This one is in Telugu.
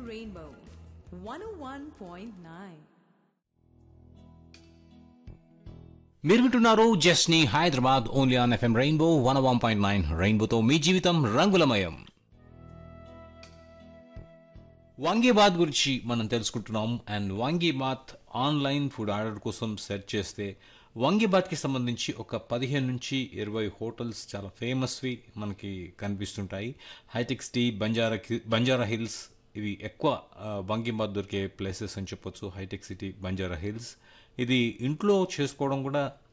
Rainbow 101.9. మీరు వింటున్నారు జస్ని Hyderabad only on FM rainbow one one point nine రెయిన్బోతో మీ జీవితం రంగులమయం వాంగీబాత్ గురించి మనం తెలుసుకుంటున్నాం and vangibath online food order కోసం సెర్చ్ చేస్తే వాంగీబాత్కి సంబంధించి ఒక పదిహేను నుంచి ఇరవై హోటల్స్ చాలా ఫేమస్వి మనకి కనిపిస్తుంటాయి hitech city Banjara Banjara hills ఇవి ఎక్కువ ఆ, వాంగీబాత్ దొరికే ప్లేసెస్ అని చెప్పొచ్చు హైటెక్ సిటీ బంజారా హిల్స్ ఇది ఇంట్లో చేసుకోవడం కూడా